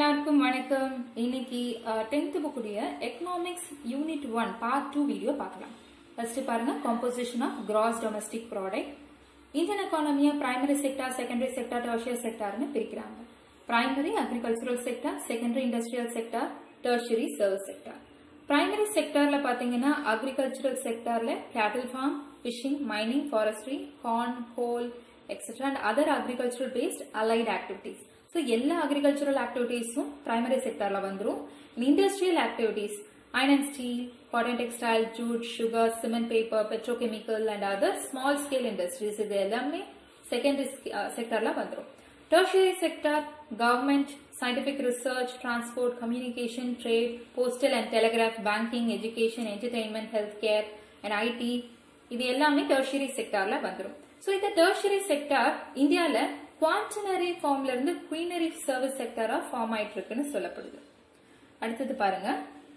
எல்லாருக்கும் வணக்கம் இன்னைக்கு டென்த் புக்குடைய economics unit one part two video பார்க்கலாம் ஃபர்ஸ்ட் பாருங்க composition of gross domestic product Indian எக்கானமியை primary sector secondary sector tertiary செக்டார்னு பிரிக்கிறாங்க primary agricultural sector secondary industrial sector tertiary service sector primary செக்டார்ல பாத்தீங்கன்னா அக்ரிகல்ச்சரல் செக்டார்ல cattle farm fishing mining forestry corn coal etcetera and other agricultural based allied activities so எல்லா agricultural ஆக்டிவிட்டீஸும் primary செக்டார்ல வந்துடும் industrial activities iron and steel, cotton textile, jute, sugar, cement paper, petrochemical and other small scale industries இது எல்லாமே secondary செக்டர்ல வந்துடும் tertiary sector government scientific research transport communication trade postal and telegraph banking education entertainment health care and IT இது எல்லாமே tertiary செக்டார்ல வந்துடும் so இந்த tertiary sector இந்தியால குவான்டினரி ஃபார்ம்ல இருந்து குயினரி சர்வீஸ் செக்டரா ஃபார்ம் ஆயிட்டு இருக்குன்னு சொல்லப்படுது அடுத்தது பாருங்க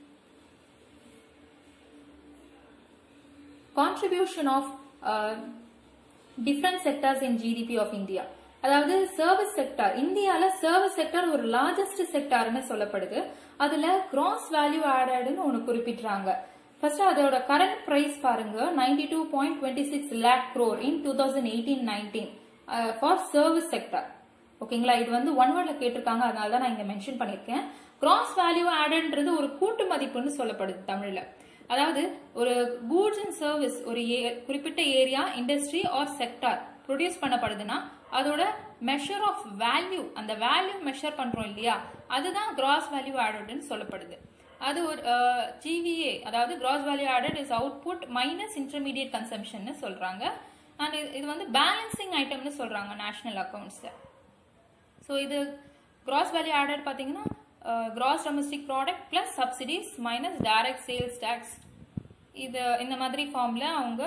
contribution of uh, different sectors in GDP of India அதாவது சர்வீஸ் செக்டார் இந்தியால சர்வீஸ் செக்டார் ஒரு லார்ஜஸ்ட் செக்டார்னு சொல்லப்படுது அதுல கிராஸ் வேல்யூ ஆடட்னு ஒன்னு குறிப்பிடுறாங்க ஃபர்ஸ்ட் அதோட கரண்ட் பிரைஸ் பாருங்க ninety two point twenty six lakh crore in two thousand eighteen nineteen for service sector ஓகேங்களா இது வந்து ஒன் வேர்ட்ல கேட்டிருக்காங்க அதனால தான் நான் இங்க மென்ஷன் பண்ணிருக்கேன் கிராஸ் வேல்யூ ஆடன்றது ஒரு கூட்டு மதிப்புன்னு சொல்லப்படுது தமிழ்ல அதாவது ஒரு கூட்ஸ் அண்ட் சர்வீஸ் ஒரு குறிப்பிட்ட area industry or sector produce பண்ணப்படுதுன்னா அதோட மெஷர் ஆஃப் வேல்யூ அந்த வேல்யூ மெஷர் பண்றோம் இல்லையா அதுதான் கிராஸ் வேல்யூ ஆடட்னு சொல்லப்படுது அது ஒரு ஜிவிஏ அதாவது gross value added is output minus intermediate consumption சொல்றாங்க அண்ட் இது வந்து பேலன்சிங் ஐட்டம்னு சொல்றாங்க நேஷனல் அக்கௌண்ட்ஸ்ல ஸோ இது கிராஸ் வேல்யூ ஆடட் பார்த்தீங்கன்னா gross domestic product plus subsidies minus direct sales tax இது இந்த மாதிரி ஃபார்ம்ல அவங்க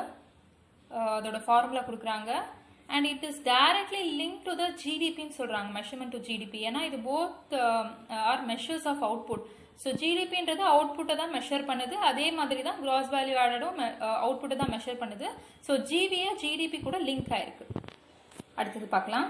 அதோட ஃபார்முலா கொடுக்குறாங்க and it is directly link to the ஜிடிபின்னு சொல்றாங்க மெஷர்மெண்ட் டு ஜிடிபி ஏன்னா இது both are measures of output so ஜிடிபின்றது அவுட்புட்டை தான் மெஷர் பண்ணுது அதே மாதிரி தான் கிராஸ் வேல்யூ ஆடடும் அவுட்புட்டை தான் மெஷர் பண்ணுது ஸோ ஜிபிஏ ஜிடிபி கூட லிங்க் ஆயிருக்கு அடுத்தது பார்க்கலாம்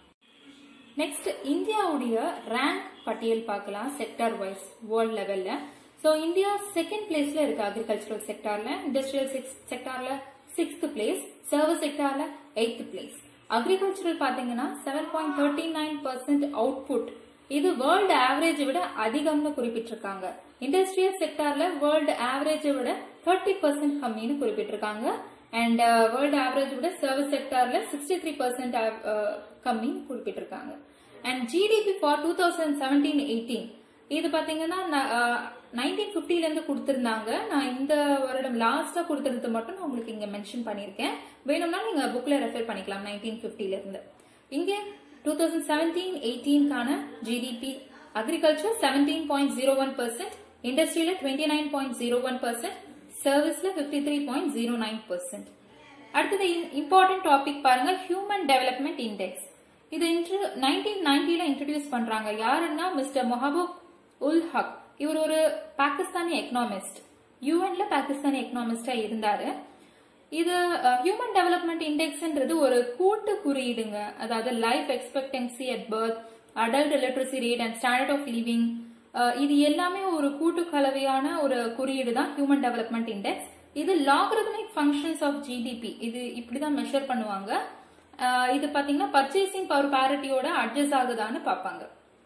நெக்ஸ்ட் இந்தியாவுடைய ரேங்க் பட்டியல் பார்க்கலாம் செக்டார் வைஸ் வேர்ல்ட் லெவல்ல ஸோ இந்தியா செகண்ட் பிளேஸ்ல இருக்கு அக்ரிகல்ச்சரல் செக்டார்ல இண்டஸ்ட்ரியல் செக்டார்ல சிக்ஸ்த் பிளேஸ் சர்வீஸ் செக்டார்ல எயித் பிளேஸ் அக்ரிகல்ச்சரல் பாத்தீங்கன்னா seven point thirty nine percent output இது வேர்ல்டு ஆவரேஜை விட அதிகம்னு குறிப்பிட்டிருக்காங்க இண்டஸ்ட்ரியல் செக்டார்ல வேர்ல்டு ஆவரேஜை விட தேர்ட்டி பர்சன்ட் கம்மின்னு குறிப்பிட்டிருக்காங்க அண்ட் வேர்ல்டு ஆவரேஜ் விட சர்வீஸ் செக்டார்ல சிக்ஸ்டி த்ரீ பர்சன்ட் கம்மின்னு குறிப்பிட்டிருக்காங்க and GDP for two thousand seventeen eighteen இது பாத்தீங்கன்னா நைன்டீன் பிப்டில இருந்து கொடுத்திருந்தாங்க நான் இந்த வருடம் லாஸ்டா கொடுத்தது மட்டும் நான் உங்களுக்கு இங்க மென்ஷன் பண்ணிருக்கேன் வேணும்னா நீங்க புக்ல ரெஃபர் பண்ணிக்கலாம் நைன்டீன் பிப்டில இருந்து இங்க டூ தௌசண்ட் செவன்டீன் எயிட்டீன்கான GDP agriculture seventeen point zero one percent இண்டஸ்ட்ரியில twenty nine point zero one percent சர்வீஸ்ல fifty three point zero nine percent அடுத்தது இம்பார்ட்டன்ட் டாபிக் பாருங்க ஹியூமன் டெவலப்மெண்ட் இண்டெக்ஸ் இது நைன்டீன் நைன்டில இன்ட்ரடியூஸ் பண்றாங்க யாருன்னா மிஸ்டர் மொஹபூப் உல் ஹக் இவர் ஒரு பாகிஸ்தானி எக்கனாமிஸ்ட் யூஎன்ல பாகிஸ்தானி எக்கனாமிஸ்டா இருந்தாரு இது ஹியூமன் டெவலப்மெண்ட் இண்டெக்ஸ்ன்றது ஒரு கூட்டு குறியீடுங்க அதாவது life expectancy at birth adult literacy rate and standard of living இது எல்லாமே ஒரு கூட்டு கலவையான ஒரு குறியீடு தான் ஹியூமன் டெவலப்மெண்ட் இண்டெக்ஸ் இது லாகரிதமிக் ஃபங்க்ஷன்ஸ் ஆஃப் ஜிடிபி இது இப்படிதான் மெஷர் பண்ணுவாங்க இது பாத்தீங்கன்னா பர்ச்சேசிங் பவர் பேரிட்டியோட அட்ஜஸ்ட் ஆகுதான்னு பார்ப்பாங்க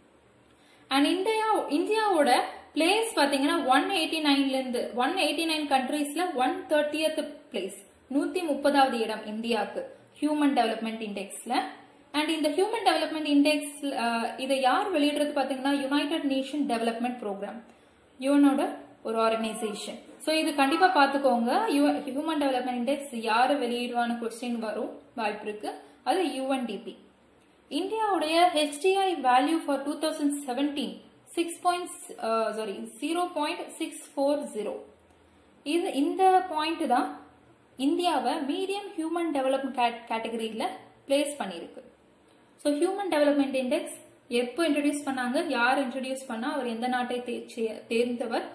அண்ட் இந்தியா இந்தியாவோட பிளேஸ் பாத்தீங்கன்னா ஒன் எயிட்டி நைன்ல இருந்து ஒன் எயிட்டி நைன் கண்ட்ரீஸ்ல ஒன் தேர்ட்டியத் பிளேஸ் நூத்தி முப்பதாவது இடம் இந்தியாவுக்கு ஹியூமன் டெவலப்மெண்ட் இண்டெக்ஸ்ல அண்ட் இந்த ஹியூமன் டெவலப்மெண்ட் இண்டெக்ஸ் இதை யார் வெளியிடுறது பாத்தீங்கன்னா யுனைடெட் நேஷன் டெவலப்மெண்ட் ப்ரோக்ராம் யூனோட ஒரு ஆர்கனைசேஷன் ஸோ இது கண்டிப்பா பாத்துக்கோங்க ஹியூமன் டெவலப்மெண்ட் இண்டெக்ஸ் யாரு வெளியிடுவான கொஸ்டின் வரும் வாய்ப்பு இருக்கு அது யூஎன்டிபி இந்தியாவுடைய HDI value for two thousand seventeen six point sorry zero point six four zero இது இந்த பாயிண்ட் தான் இந்தியாவை மீடியம் ஹியூமன் டெவலப்மெண்ட் கேட்டகரியில் பிளேஸ் பண்ணியிருக்கு ஸோ ஹியூமன் டெவலப்மெண்ட் இண்டெக்ஸ் எப்போ இன்ட்ரடியூஸ் பண்ணாங்க யார் இன்ட்ரடியூஸ் பண்ணா அவர் எந்த நாட்டை தேர்ந்தவர்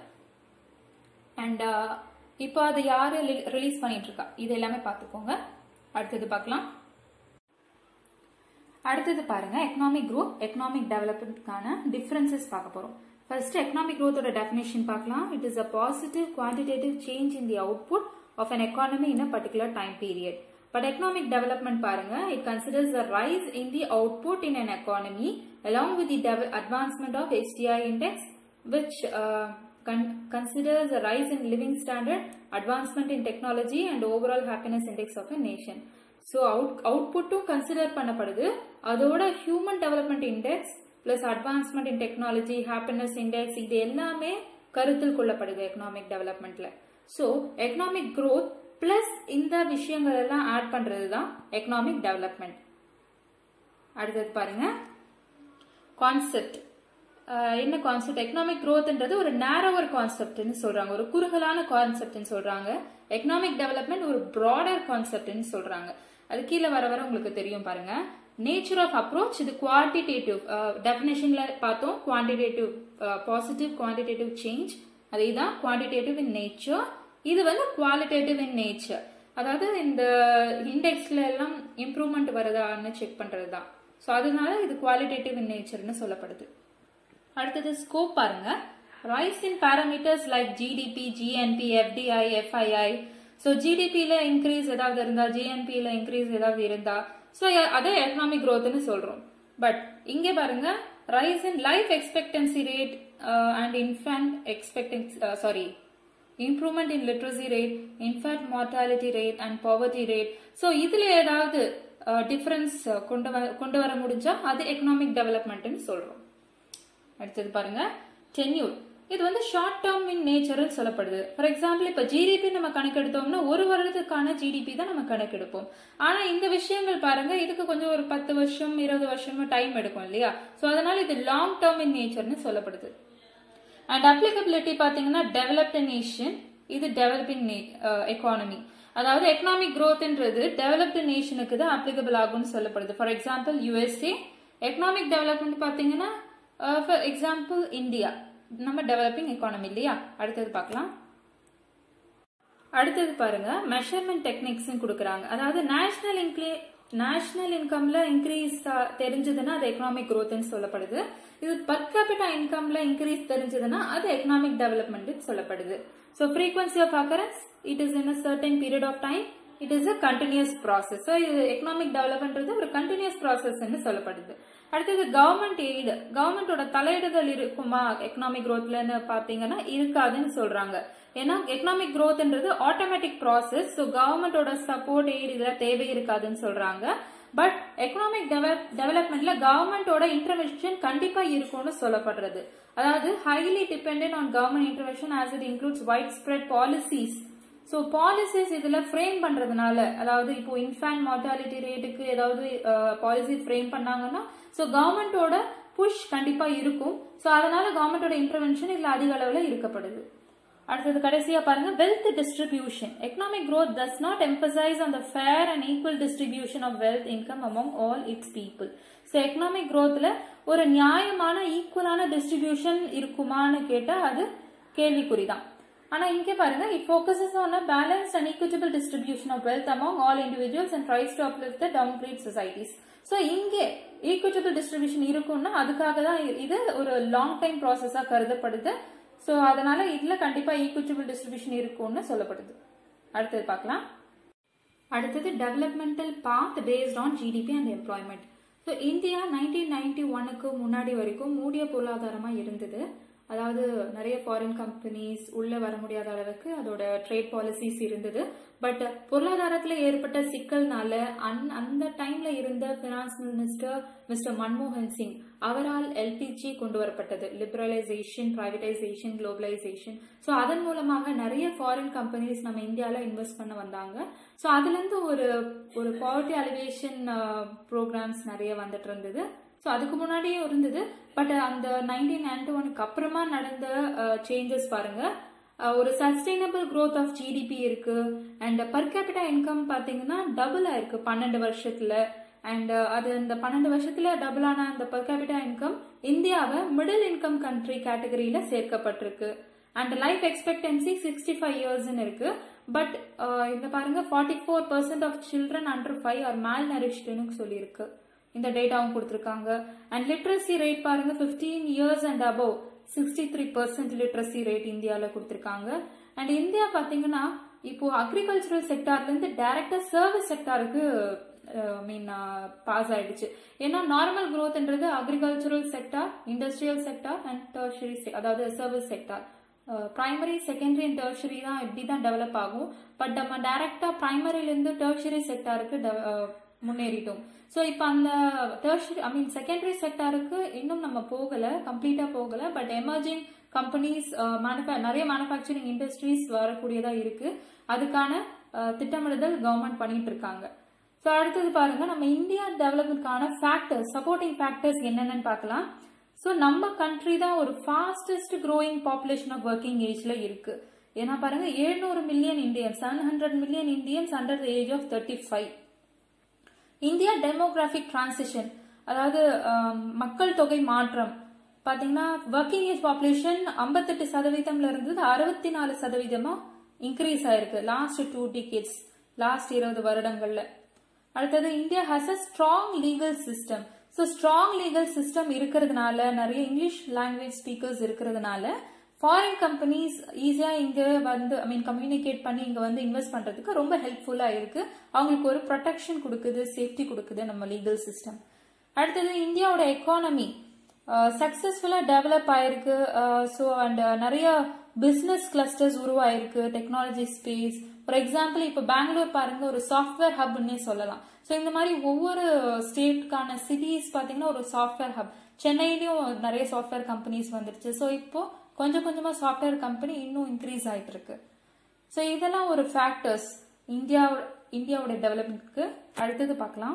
அண்ட் இப்போ அதை யாரு ரிலீஸ் பண்ணிட்டு இருக்கா இது எல்லாமே பார்த்துக்கோங்க அடுத்தது பார்க்கலாம் அடுத்தது பாருங்க எக்கனாமிக் growth எக்கனாமிக் டெவலப்மெண்ட்கான டிஃபரன்சஸ் பார்க்க போறோம் ஃபர்ஸ்ட் எக்கனாமிக் growthோட டெஃபினேஷன் பார்க்கலாம் it is a positive quantitative change in the output of an economy in a particular time period but economic development பாருங்க it considers the rise in the output in an economy along with the advancement of HDI index which uh, con considers a rise in living standard advancement in technology and overall happiness index of a nation so out அவுட்புட்டும் consider பண்ணப்படுது அதோட human development index plus advancement in technology happiness index இது எல்லாமே கருத்தில் கொள்ளப்படுது economic டெவலப்மெண்ட்ல so economic growth plus இந்த விஷயங்கள் எல்லாம் ஆட் பண்றது தான் எக்கனாமிக் டெவலப்மெண்ட் அடுத்தது பாருங்க கான்செப்ட் என்ன கான்செப்ட் எக்கனாமிக் growthன்றது ஒரு நேரோவர் கான்செப்ட்னு சொல்றாங்க ஒரு குறுகலான கான்செப்ட்னு சொல்றாங்க எக்கனாமிக் டெவலப்மெண்ட் ஒரு ப்ராடர் கான்செப்ட்னு சொல்றாங்க அது கீழே வர வர உங்களுக்கு தெரியும் பாருங்க நேச்சர் ஆஃப் அப்ரோச் இது குவான்டிடேட்டிவ் டெபினேஷன்ல பார்த்தோம் குவான்டிடேட்டிவ் பாசிட்டிவ் குவான்டிடேட்டிவ் சேஞ்ச் அதே தான் குவான்டிடேட்டிவ் இன் நேச்சர் இது வந்து குவாலிட்டேட்டிவ் இன் நேச்சர் அதாவது இந்த இண்டெக்ஸ்ல எல்லாம் இம்ப்ரூவ்மெண்ட் வருதான்னு செக் பண்றது தான் ஸோ அதனால இது குவாலிட்டேட்டிவ் இன் நேச்சர்னு சொல்லப்படுது அடுத்தது ஸ்கோப் பாருங்க rise in parameters like GDP GNP FDI FII so ஜிடிபியில் இன்க்ரீஸ் ஏதாவது இருந்தா ஜிஎன்பியில் இன்க்ரீஸ் ஏதாவது இருந்தா ஸோ அதே எக்கனாமிக் க்ரோத்னு சொல்றோம் பட் இங்கே பாருங்க rise in life expectancy rate and infant expectancy sorry improvement in literacy rate infant mortality rate and poverty rate so இதுல ஏதாவது டிஃபரன்ஸ் கொண்டு வர கொண்டு வர முடிஞ்சா அது எக்கனாமிக் டெவலப்மெண்ட்னு சொல்றோம் அடுத்தது பாருங்க டென்யூர் இது வந்து ஷார்ட் டேர்ம் இன் நேச்சர்னு சொல்லப்படுது ஃபார் எக்ஸாம்பிள் இப்போ ஜிடிபி நம்ம கணக்கெடுத்தோம்னா ஒரு வருடத்துக்கான ஜிடிபி தான் நம்ம கணக்கெடுப்போம் ஆனா இந்த விஷயங்கள் பாருங்க இதுக்கு கொஞ்சம் ஒரு பத்து வருஷம் இருபது வருஷம் டைம் எடுக்கும் இல்லையா ஸோ அதனால இது லாங் டேர்ம் இன் நேச்சர்னு சொல்லப்படுது அண்ட் அப்ளிகபிலிட்டி பாத்தீங்கன்னா டெவலப்டு நேஷன் இது டெவலப்பிங் எக்கானமி அதாவது எக்கனாமிக் க்ரோத்ன்றது டெவலப்டு நேஷனுக்கு தான் அப்ளிகபிள் ஆகும்னு சொல்லப்படுது for example USA economic development பாத்தீங்கன்னா ஃபார் எக்ஸாம்பிள் இந்தியா நம்ம டெவலப்பிங் எக்கானமி இல்லையா அடுத்தது பார்க்கலாம் அடுத்தது பாருங்க மெஷர்மெண்ட் டெக்னிக்ஸ் கொடுக்குறாங்க அதாவது நேஷனல் இன்க்ளே நேஷனல் இன்கம்ல இன்க்ரீஸ் தெரிஞ்சதுன்னா அது எக்கனாமிக் க்ரோத்னு சொல்லப்படுது இது பர் கேபிட்டா இன்கம்ல இன்க்ரீஸ் தெரிஞ்சதுன்னா அது எக்கனாமிக் டெவலப்மெண்ட் சொல்லப்படுது so frequency of occurrence it is in a certain period of time it is a continuous process so இது எக்கனாமிக் டெவலப்மெண்ட் ஒரு கண்டினியூஸ் ப்ராசஸ்ன்னு சொல்லப்படுது அடுத்தது கவர்மெண்ட் எய்டு கவர்மெண்டோட தலையிடுதல் இருக்குமா எக்கனாமிக் க்ரோத்லன்னு பாத்தீங்கன்னா இருக்காதுன்னு சொல்றாங்க ஏன்னா எக்கனாமிக் க்ரோத்ன்றது ஆட்டோமேட்டிக் ப்ராசஸ் ஸோ கவர்மெண்டோட சப்போர்ட் எய்டு இதெல்லாம் தேவை இருக்காதுன்னு சொல்றாங்க பட் எக்கனாமிக் டெவலப்மெண்ட்ல கவர்மெண்டோட இன்டர்வென்ஷன் கண்டிப்பா இருக்கும்னு சொல்லப்படுறது அதாவது highly depend on government intervention as it includes wide spread policies so policies இதுல ஃப்ரேம் பண்றதுனால அதாவது இப்போ இன்ஃபேண்ட் மார்டாலிட்டி ரேட்டுக்கு ஏதாவது பாலிசி ஃப்ரேம் பண்ணாங்கன்னா ஸோ கவர்மெண்டோட புஷ் கண்டிப்பா இருக்கும் ஸோ அதனால கவர்மெண்டோட இன்டர்வென்ஷன் இதுல அதிக அளவில் இருக்கப்படுது அடுத்தது கடைசியா பாருங்க wealth distribution economic growth does not emphasize on the fair and equal distribution of wealth income among all its people so economic growthல ஒரு நியாயமான ஈக்குவலான டிஸ்ட்ரிபியூஷன் இருக்குமான்னு கேட்டா அது கேள்விக்குறிதான் ஆனா இங்க பாருங்க it focuses on a balance and equitable distribution of wealth among all individuals and tries to uplift the down grade societies so இங்கே ஈக்குவட்டபிள் டிஸ்ட்ரிபியூஷன் இருக்கும்னா அதுக்காக தான் இது ஒரு லாங் டைம் ப்ராசஸா கருதப்படுது ஸோ அதனால இதுல கண்டிப்பா ஈக்குவட்டபிள் டிஸ்ட்ரிபியூஷன் இருக்கும்னு சொல்லப்படுது அடுத்தது பார்க்கலாம் அடுத்தது developmental path based on GDP and employment so India nineteen ninety ஒனுக்கு முன்னாடி வரைக்கும் மூடிய பொருளாதாரமா இருந்தது அதாவது நிறைய ஃபாரின் கம்பெனிஸ் உள்ள வர முடியாத அளவுக்கு அதோட ட்ரேட் பாலிசிஸ் இருந்தது பட் பொருளாதாரத்துல ஏற்பட்ட சிக்கல்னால அந் அந்த டைம்ல இருந்த பினான்ஸ் மினிஸ்டர் மிஸ்டர் மன்மோகன் சிங் அவரால் எல்பிஜி கொண்டு வரப்பட்டது லிபரலைசேஷன் பிரைவேடைசேஷன் குளோபலைசேஷன் ஸோ அதன் மூலமாக நிறைய ஃபாரின் கம்பெனிஸ் நம்ம இந்தியாவில் இன்வெஸ்ட் பண்ண வந்தாங்க ஸோ அதுல இருந்து ஒரு ஒரு பாவர்ட்டி அலிவேஷன் ப்ரோக்ராம்ஸ் நிறைய வந்துட்டு இருந்தது ஸோ அதுக்கு முன்னாடியும் இருந்தது பட் அந்த நைன்டீன் நைன்டி ஒனுக்கு அப்புறமா நடந்த சேஞ்சஸ் பாருங்க ஒரு சஸ்டைனபிள் growth ஆஃப் ஜிடிபி இருக்கு அண்ட் பர் கேபிட்டா இன்கம் பாத்தீங்கன்னா டபுள் ஆயிருக்கு பன்னெண்டு வருஷத்துல அண்ட் அது இந்த பன்னெண்டு வருஷத்துல டபுள் ஆன அந்த பர் கேபிட்டா இன்கம் இந்தியாவை மிடில் இன்கம் கண்ட்ரி கேட்டகரியில சேர்க்கப்பட்டிருக்கு and life expectancy sixty five இயர்ஸ்னு இருக்கு பட் இந்த பாருங்க forty four percent of children under five are மேல் நரிஷ்டுன்னு சொல்லியிருக்கு இந்த டேட்டாவும் கொடுத்துருக்காங்க அண்ட் லிட்ரஸி ரேட் பாருங்க 15 years and above sixty three percent literacy rate இந்தியாவில் கொடுத்துருக்காங்க அண்ட் இந்தியா பார்த்தீங்கன்னா இப்போ அக்ரிகல்ச்சரல் செக்டார்ல இருந்து டைரக்டா சர்வீஸ் செக்டாருக்கு மீன் பாஸ் ஆயிடுச்சு ஏன்னா நார்மல் growthன்றது agricultural sector industrial sector and tertiary அதாவது service sector primary secondary and tertiary தான் இப்படி தான் டெவலப் ஆகும் பட் நம்ம டைரக்டா பிரைமரிலேருந்து டெர்ஷரி செக்டாருக்கு முன்னேறிட்டோம் ஸோ இப்போ அந்த டெர்ஷரி ஐ மீன் செகண்டரி செக்டாருக்கு இன்னும் நம்ம போகல கம்ப்ளீட்டா போகல பட் எமர்ஜிங் கம்பெனிஸ் நிறைய மேனுஃபேக்சரிங் இண்டஸ்ட்ரீஸ் வரக்கூடியதா இருக்கு அதுக்கான அஹ், திட்டமிடுதல் கவர்மெண்ட் பண்ணிட்டு இருக்காங்க ஸோ அடுத்தது பாருங்க நம்ம இந்தியா டெவலப்மெண்ட்கான ஃபேக்டர்ஸ் சப்போர்ட்டிங் ஃபேக்டர்ஸ் என்னென்னு பார்க்கலாம் ஸோ நம்ம கண்ட்ரி தான் ஒரு fastest growing population of working ஏஜ்ல இருக்கு ஏன்னா பாருங்க 700 million Indians seven hundred million Indians under the age of thirty five India demographic transition அதாவது ஆம், மக்கள் தொகை மாற்றம் பாத்தீங்கன்னா ஒர்க்கிங் ஏஜ் பாப்புலேஷன் 58% சதவீதம்ல இருந்தது அறுபத்தி நாலு சதவீதமா இன்க்ரீஸ் ஆயிருக்கு லாஸ்ட் டூ டிகேட்ஸ் லாஸ்ட் இருபது வருடங்கள்ல அடுத்தது India has a strong legal system so strong legal system இருக்கிறதுனால நிறைய இங்கிலீஷ் லாங்குவேஜ் ஸ்பீக்கர்ஸ் இருக்கிறதுனால ஃபாரின் கம்பெனிஸ் ஈஸியா இங்க வந்து ஐ மீன் கம்யூனிகேட் பண்ணி இங்க வந்து இன்வெஸ்ட் பண்றதுக்கு ரொம்ப ஹெல்ப்ஃபுல்லா இருக்கு அவங்களுக்கு ஒரு ப்ரொடெக்ஷன் கொடுக்குது சேஃப்டி கொடுக்குது நம்ம லீகல் சிஸ்டம் அடுத்தது இந்தியாவோட எக்கானமி சக்சஸ்ஃபுல்லா டெவலப் ஆயிருக்கு ஸோ அண்ட் நிறைய பிசினஸ் கிளஸ்டர்ஸ் உருவாயிருக்கு டெக்னாலஜி ஸ்பேஸ் ஃபார் எக்ஸாம்பிள் இப்போ பெங்களூர் பாருங்க ஒரு சாஃப்ட்வேர் ஹப்னே சொல்லலாம் ஸோ இந்த மாதிரி ஒவ்வொரு ஸ்டேட்டுக்கான சிட்டிஸ் பார்த்தீங்கன்னா ஒரு சாஃப்ட்வேர் ஹப் சென்னையிலயும் நிறைய சாஃப்ட்வேர் கம்பெனிஸ் வந்துருச்சு ஸோ இப்போ கொஞ்சம் கொஞ்சமா சாஃப்ட்வேர் கம்பெனி இன்னும் இன்க்ரீஸ் ஆயிட்டு இருக்கு ஸோ இதெல்லாம் ஒரு ஃபேக்டர்ஸ் இந்தியா இந்தியாவோட டெவலப்மெண்ட்க்கு அடுத்தது பார்க்கலாம்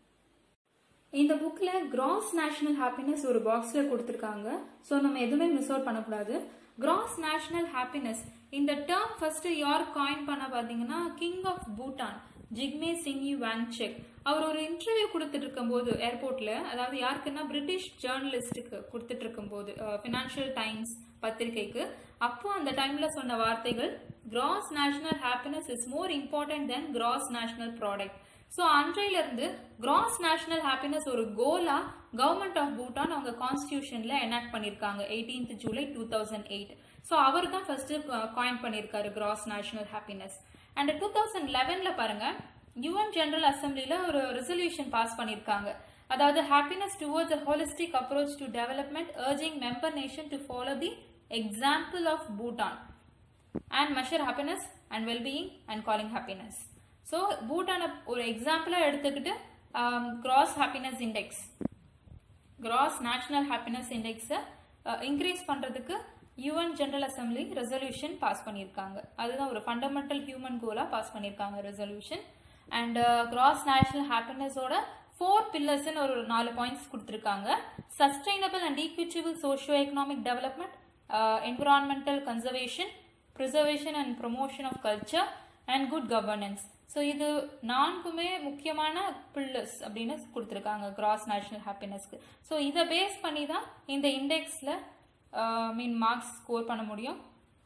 இந்த புக்ல கிராஸ் நேஷனல் ஹாப்பினஸ் ஒரு பாக்ஸ்ல கொடுத்துருக்காங்க ஸோ நம்ம எதுவுமே மிஸ் அவுட் பண்ணக்கூடாது கிராஸ் நேஷனல் ஹாப்பினஸ் இந்த டேர்ம் ஃபர்ஸ்ட் யார் காயின் பண்ண பாத்தீங்கன்னா கிங் ஆஃப் பூட்டான் ஜிக்மே சிங்கி வாங்செக் அவர் ஒரு இன்டர்வியூ கொடுத்துட்டு இருக்கும்போது ஏர்போர்ட்ல அதாவது யாருக்குன்னா பிரிட்டிஷ் ஜேர்னலிஸ்டுக்கு கொடுத்துட்டு இருக்கும்போது ஃபினான்ஷியல் டைம்ஸ் பத்திரிகைக்கு அப்போ அந்த டைம்ல சொன்ன வார்த்தைகள் gross national happiness is more important than gross national product so அன்றையில இருந்து கிராஸ் நேஷனல் ஹாப்பினஸ் ஒரு கோலா கவர்மெண்ட் ஆஃப் பூட்டான் அவங்க கான்ஸ்டியூஷன்ல எனாக்ட் பண்ணிருக்காங்க 18th July two thousand eight so அவர் தான் ஃபர்ஸ்ட் காயின் பண்ணிருக்காரு gross national happiness and two thousand லெவன்ல பாருங்க யுஎன் ஜெனரல் அசம்பிளில ஒரு ரெசல்யூஷன் பாஸ் பண்ணிருக்காங்க அதாவது happiness towards a holistic approach to development urging member nation to follow the example of Bhutan and measure happiness and wellbeing and calling happiness so பூட்டானை ஒரு எக்ஸாம்பிளாக எடுத்துக்கிட்டு gross happiness index gross national happiness இண்டெக்ஸை increase பண்ணுறதுக்கு UN general assembly resolution pass பண்ணியிருக்காங்க அதுதான் ஒரு fundamental human கோலாக பாஸ் பண்ணியிருக்காங்க ரெசல்யூஷன் அண்ட் கிராஸ் நேஷனல் ஹாப்பினஸோட ஃபோர் பில்லர்ஸ்னு ஒரு நாலு பாயிண்ட்ஸ் கொடுத்துருக்காங்க sustainable and equitable socio economic development environmental conservation preservation and promotion of culture and good governance so இது நான்குமே முக்கியமான பில்லர்ஸ் அப்படின்னு கொடுத்துருக்காங்க கிராஸ் நேஷனல் ஹாப்பினஸ்க்கு ஸோ இதை பேஸ் பண்ணி தான் இந்த இண்டெக்ஸில் மீன் மார்க்ஸ் ஸ்கோர் பண்ண முடியும்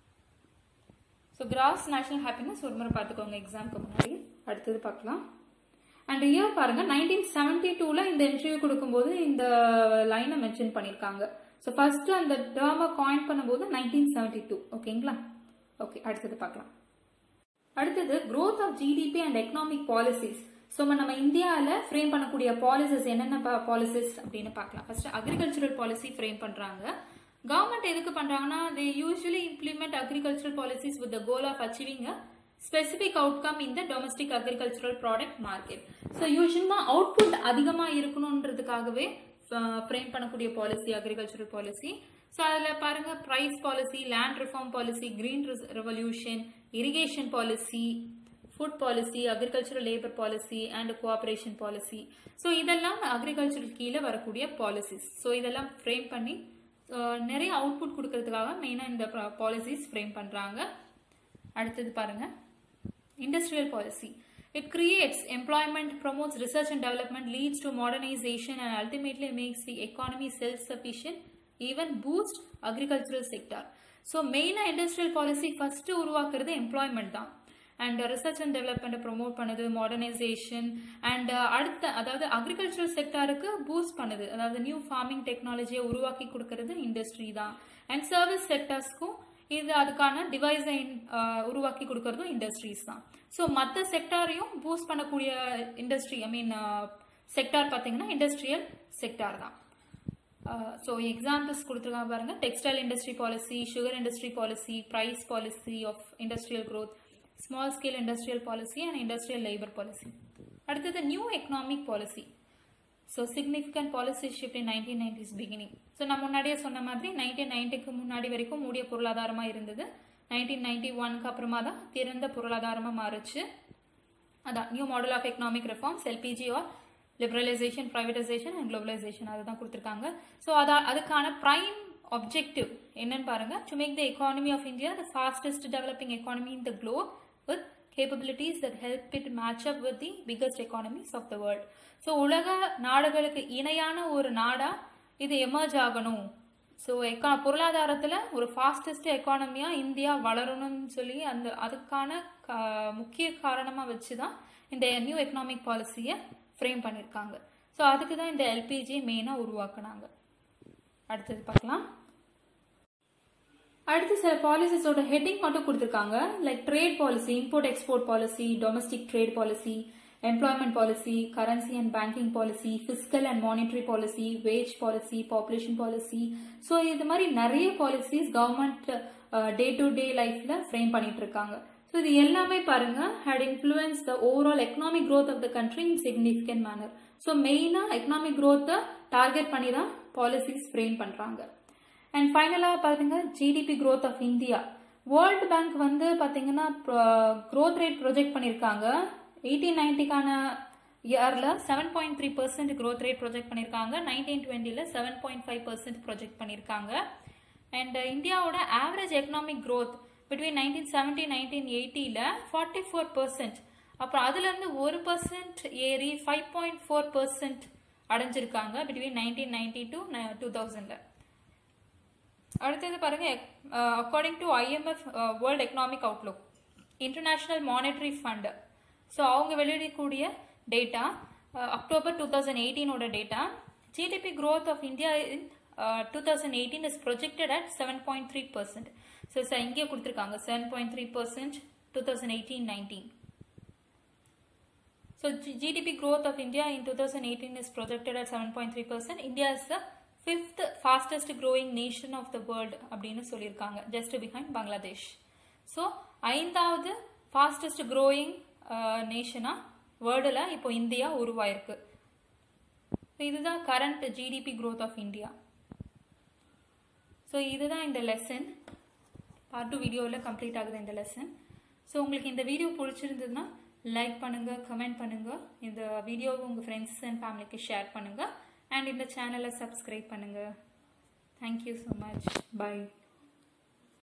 ஸோ கிராஸ் நேஷனல் ஹாப்பினஸ் ஒரு முறை பார்த்துக்கோங்க எக்ஸாம்க்கு முன்னாடி அடுத்தது பார்க்கலாம் அண்ட் இயர் பாருங்க நைன்டீன் செவன்டி டூவில் இந்த இன்டர்வியூ கொடுக்கும்போது இந்த லைனை மென்ஷன் பண்ணியிருக்காங்க ஸோ ஃபர்ஸ்ட் அந்த டேர்மை காயின் பண்ணும்போது நைன்டீன் செவன்டி டூ ஓகேங்களா ஓகே அடுத்தது பார்க்கலாம் அடுத்தது growth of GDP and economic policies so நம்ம இந்தியாவில் ஃப்ரேம் பண்ணக்கூடிய பாலிசிஸ் என்னென்ன பாலிசிஸ் அப்படின்னு பார்க்கலாம் ஃபர்ஸ்ட் அக்ரிகல்ச்சரல் பாலிசி ஃப்ரேம் பண்றாங்க கவர்மெண்ட் எதுக்கு பண்றாங்கன்னா they usually implement agricultural policies with the goal of achieving a specific outcome in the domestic agricultural product market so யூஸ்வலா அவுட்புட் அதிகமாக இருக்கணுன்றதுக்காகவே ஃப்ரேம் பண்ணக்கூடிய பாலிசி அக்ரிகல்ச்சரல் பாலிசி ஸோ அதில் பாருங்க price policy land reform policy green revolution irrigation policy food policy agricultural labour policy and cooperation policy so இதெல்லாம் agricultural கீழே வரக்கூடிய policies so இதெல்லாம் ஃப்ரேம் பண்ணி அஹ், நிறைய அவுட்புட் கொடுக்கறதுக்காக மெயினாக இந்த பாலிசிஸ் ஃப்ரேம் பண்ணுறாங்க அடுத்தது பாருங்க industrial policy it creates employment promotes research and development leads to modernization and ultimately makes the economy self sufficient even boost agricultural sector so மெயினாக இண்டஸ்ட்ரியல் பாலிசி ஃபர்ஸ்ட் உருவாக்குறது எம்ப்ளாய்மெண்ட் தான் and research and development promote பண்ணுது modernisation and அடுத்த அதாவது agricultural செக்டாருக்கு boost பண்ணுது அதாவது new farming டெக்னாலஜியை உருவாக்கி கொடுக்கறது இண்டஸ்ட்ரி தான் அண்ட் சர்வீஸ் செக்டர்ஸ்க்கும் இது அதுக்கான டிவைஸை உருவாக்கி கொடுக்கறதும் இண்டஸ்ட்ரீஸ் தான் ஸோ மற்ற செக்டாரையும் பூஸ்ட் பண்ணக்கூடிய இண்டஸ்ட்ரி ஐ மீன் செக்டார் பார்த்தீங்கன்னா இண்டஸ்ட்ரியல் செக்டார் தான் ஸோ எக்ஸாம்பிள்ஸ் கொடுத்துருக்காங்க பாருங்க textile industry policy sugar industry policy price policy of industrial growth small scale industrial policy and industrial labour policy அடுத்தது new economic policy so significant policy shift in nineteen nineties beginning so நான் முன்னாடியே சொன்ன மாதிரி nineteen நைன்டிக்கு முன்னாடி வரைக்கும் மூடிய பொருளாதாரமாக இருந்தது நைன்டீன் நைன்டி ஒன்க்கு அப்புறமா தான் திறந்த பொருளாதாரமாக மாறுச்சு அதான் new model of economic reforms LPG or liberalisation privatisation and globalisation அதுதான் கொடுத்துருக்காங்க ஸோ அதா அதுக்கான ப்ரைம் objective என்னன்னு பாருங்க to make the economy of India the fastest developing economy in the globe with capabilities that help it match up with the biggest economies of the world so உலக நாடுகளுக்கு இணையான ஒரு நாடா இது எமர்ஜ் ஆகணும் so எக்கா பொருளாதாரத்தில் ஒரு ஃபாஸ்டஸ்ட் எக்கானமியாக இந்தியா வளரணும்னு சொல்லி அந்த அதுக்கான கா- முக்கிய காரணமாக வச்சு தான் இந்த நியூ எக்கனாமிக் பாலிசியை ஃப்ரேம் பண்ணியிருக்காங்க ஸோ அதுக்கு தான் இந்த எல்பிஜி மெயினாக உருவாக்குனாங்க அடுத்தது பார்க்கலாம் அடுத்து சில பாலிசிஸோட ஹெட்டிங் மட்டும் கொடுத்துருக்காங்க like trade policy import export policy domestic trade policy employment policy currency and banking policy fiscal and monetary policy wage policy population policy so இது மாதிரி நிறைய policies government day to day லைஃப்ல ஃப்ரேம் பண்ணிட்டு இருக்காங்க so இது எல்லாமே பாருங்க had influence the overall economic growth of the country in significant manner so மெயினாக எக்கனாமிக் growth-அ டார்கெட் பண்ணி தான் பாலிசிஸ் ஃப்ரேம் பண்ணுறாங்க அண்ட் ஃபைனலாக பார்த்தீங்க GDP growth of India world bank வந்து பார்த்தீங்கன்னா growth ரேட் ப்ரொஜெக்ட் பண்ணியிருக்காங்க எயிட்டீன் நைன்ட்டிக்கான இயரில் seven point three percent growth rate project பண்ணியிருக்காங்க நைன்டீன் டுவெண்ட்டியில் seven point five percent project பண்ணியிருக்காங்க அண்ட் இந்தியாவோட average economic growth between nineteen seventy nineteen எயிட்டியில் ஃபார்ட்டி ஃபோர் பர்சன்ட் அப்புறம் அதுலேருந்து ஒரு பர்சன்ட் ஏறி ஃபைவ் பாயிண்ட் ஃபோர் பர்சன்ட் அடைஞ்சிருக்காங்க between nineteen ninety two two தௌசண்டில் அடுத்தது பாருங்க according to IMF world economic outlook international monetary fund so அவங்க வெளியிடக்கூடிய டேட்டா அக்டோபர் டூ தௌசண்ட் எயிட்டீனோட data GDP growth of India in two thousand eighteen is projected at seven point three percent so sir இங்கே கொடுத்துருக்காங்க seven point three percent two thousand eighteen nineteen So G- GDP growth of India in 2018 is projected at 7.3%. India is the fifth fastest growing nation of the world அப்படின்னு சொல்லியிருக்காங்க just behind Bangladesh. So ஐந்தாவது fastest growing நேஷனாக வேர்ல்டில் இப்போ India உருவாயிருக்கு So, இதுதான் current GDP growth of India so இதுதான் இந்த லெசன் பார்ட் டூ வீடியோவில் கம்ப்ளீட் ஆகுது இந்த லெசன் ஸோ உங்களுக்கு இந்த வீடியோ பிடிச்சிருந்ததுன்னா லைக் பண்ணுங்கள் கமெண்ட் பண்ணுங்கள் இந்த வீடியோவை உங்கள் ஃப்ரெண்ட்ஸ் அண்ட் ஃபேமிலிக்கு ஷேர் பண்ணுங்கள் அண்ட் இந்த சேனலை சப்ஸ்கிரைப் பண்ணுங்கள் தேங்க்யூ ஸோ மச் பை